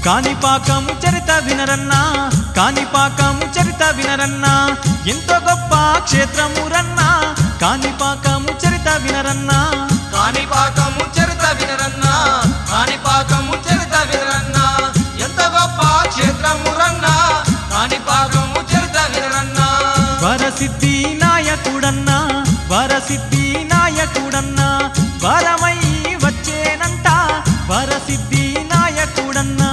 కాణిపాకము చరిత వినరన్నా కాణిపాకము చరిత వినరన్నా ఎంతో గొప్ప క్షేత్రము రన్నా కాణిపాకము చరిత వినరన్నా కాణిపాకము చరిత వినరన్నా కాణిపాకము చరిత వినరన్నా ఎంత గొప్ప క్షేత్రము రన్నా కాణిపాకము చరిత వినరన్నా వరసిద్ధి నాయకుడన్నా వరసిద్ధి నాయకుడన్నా వరమై వచ్చేనంట వరసిద్ధి నాయకుడన్నా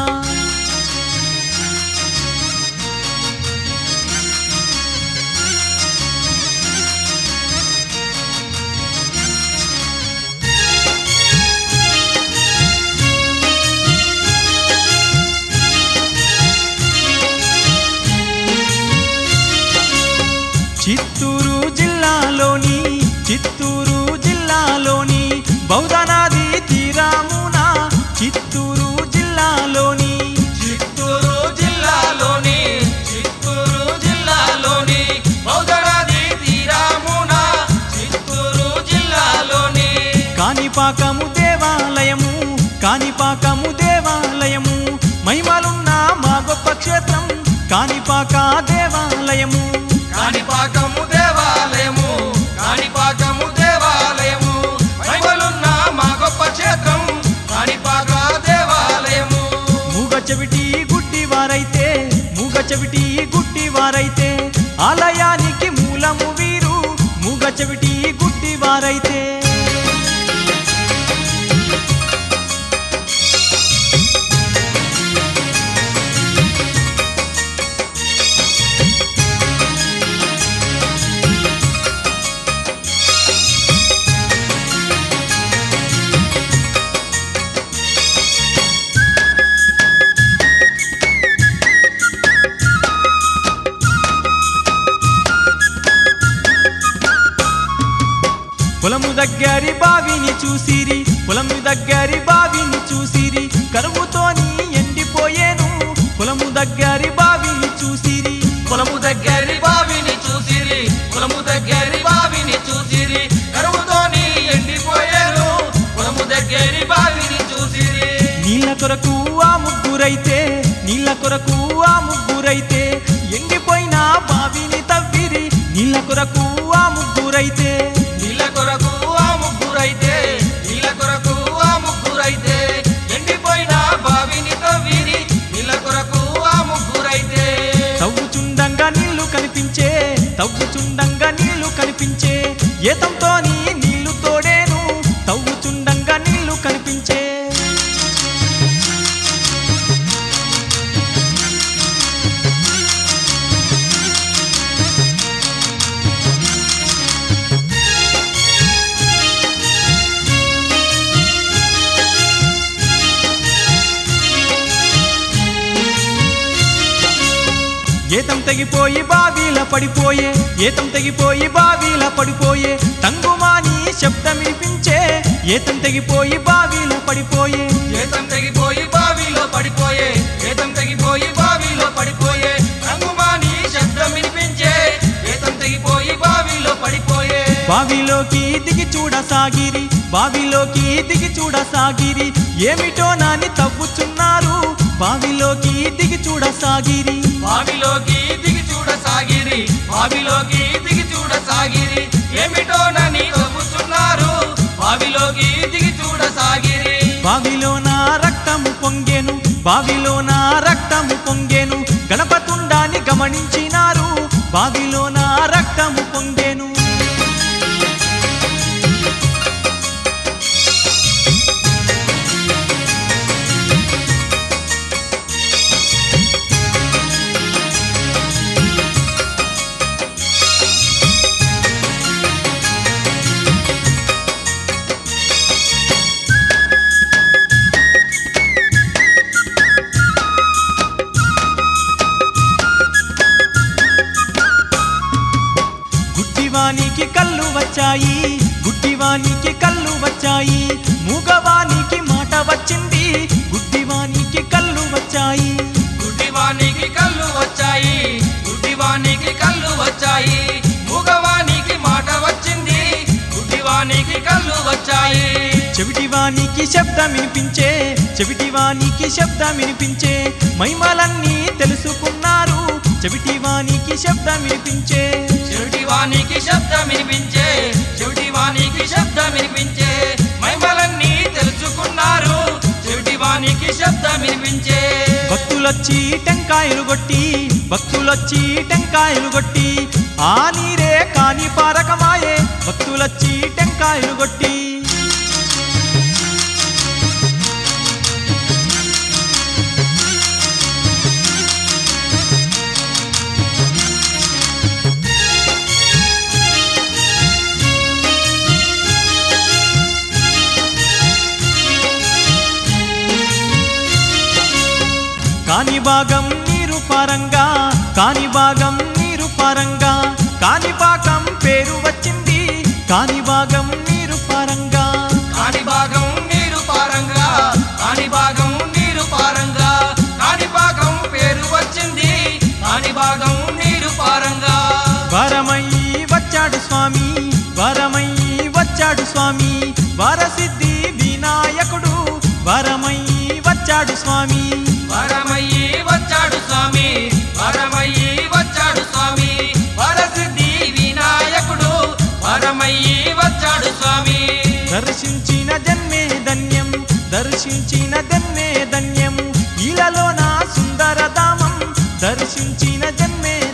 చిత్తూరు జిల్లాలోని చిత్తూరు జిల్లాలోని బౌద్ధనాది తీరామున చిత్తూరు జిల్లాలోని చిత్తూరు జిల్లాలోని చిత్తూరు జిల్లాలోని బౌద్ధనది తీరామున చిత్తూరు జిల్లాలోని కాణిపాకము దేవాలయము కాణిపాకము దేవాలయము మహిమలున్న మా గొప్ప క్షేత్రం కాణిపాక దేవాలయము కాణిపాకము దేవాలయము కాణిపాకము దేవాలయము మహిమలున్న మా గొప్ప క్షేత్రం కాణిపాక దేవాలయము మూగ చెవిటి గుడ్డి వారైతే మూగ చెవిటి గుడ్డి వారైతే ఆలయానికి మూలము వీరు మూగ చెవిటి గుడ్డి వారైతే పొలము దగ్గరి బావిని చూసిరి పొలము దగ్గరి బావిని చూసిరి కరువుతోని ఎండిపోయేను పొలము దగ్గరి బావిని చూసిరి పొలము దగ్గరి బావిని చూసిరి పొలము దగ్గరి బావిని చూసిరి కరువుతోని ఎండిపోయారు పొలము దగ్గరి బావిని చూసిరి నీళ్ళ కొరకు ఆ ముగ్గురైతే నీళ్ళ కొరకు ఆ ముగ్గురైతే ఎండిపోయిన బావిని తవ్విరి నీళ్ళ కొరకు ఆ ముగ్గురైతే నీళ్ళ కొరకు ఆ ముగ్గురైతే నీళ్ళ కొరకు ఆ ముగ్గురైతే ఎండిపోయిన బావిని తవ్విరి నీళ్ళ కొరకు ఆ ముగ్గురైతే తవ్వుచుండంగా నీళ్లు కనిపించే తవ్వుచుండంగా నీళ్లు కనిపించే ఏతంతో నీళ్లు తోడేను తవ్వుచుండంగా నీళ్లు కనిపించే ఏతం తెగిపోయి బావిల పడిపోయే ఏతం తెగిపోయి బావిల పడిపోయే తంగుమాని శబ్దం వినిపించే ఏతం తెగిపోయి బావిల పడిపోయే ఏతం తెగిపోయి బావిలో పడిపోయే ఏతం తెగిపోయి బావిలో పడిపోయే రంగుమాని శబ్దం వినిపించే ఏతం తెగిపోయి బావిలో పడిపోయే బావిలోకి దిగి చూడసాగిరి బావిలోకి దిగి చూడసాగిరి ఏమిటో నాని తవ్వుచున్నారు బావిలోకి దిగి చూడసాగిరి బావిలోకి దిగి చూడసాగిరి బావిలోకి దిగి చూడసాగిరి ఏమిటో నని తవ్వుతున్నారు బావిలోకి దిగి చూడసాగిరి బావిలో నా రక్తము పొంగెను బావిలో నా రక్తము పొంగెను గణపతుండాన్ని గమనించినారు బావిలో నా రక్తము పొంగెను గుడ్డివానికి కళ్ళు వచ్చాయి గుడ్డివానికి కళ్ళు వచ్చాయి మూగవానికి మాట వచ్చింది గుడ్డివానికి కళ్ళు వచ్చాయి గుడ్డివానికి కళ్ళు వచ్చాయి గుడ్డివానికి కళ్ళు వచ్చాయి మూగవానికి మాట వచ్చింది గుడ్డివానికి కళ్ళు వచ్చాయి చెవిటివానికి శబ్దం వినిపించే చెవిటివానికి శబ్దం వినిపించే మైమలన్నీ తెలుసుకున్నారు చెవిటివానికి శబ్దం వినిపించే చెవిటి వానికి శబ్దం వినిపించే చెవిటి వానికి శబ్దం వినిపించే మైమలన్నీ తెలుసుకున్నారు చెవిటి వానికి శబ్దం వినిపించే భక్తులొచ్చి టెంకాయలు కొట్టి భక్తులొచ్చి టెంకాయలు కొట్టి ఆ నీరే కాని పారకమాయే భక్తులొచ్చి టెంకాయలు కొట్టి కాని భాగం నీరు పారంగా కాని భాగం నీరు పారంగా కాని భాగం పేరు వచ్చింది కాని భాగం నీరు పారంగా కాని భాగం నీరు పారంగా కాని భాగం నీరు పారంగా కాని భాగం పేరు వచ్చింది కాని భాగం నీరు పారంగా వరమయ్యి వచ్చాడు స్వామి వరమయ్యి వచ్చాడు స్వామి వరసిద్ధి వినాయకుడు వరమయ్యి వచ్చాడు స్వామి వరమయ్యి వచ్చాడు స్వామి వరమయ్యి వచ్చాడు స్వామి వరసిద్ధి వినాయకుడు వరమయ్యి వచ్చాడు స్వామి దర్శించిన జన్మే ధన్యం దర్శించిన జన్మే ధన్యం ఇలాలో నా సుందరధామం దర్శించిన జన్మే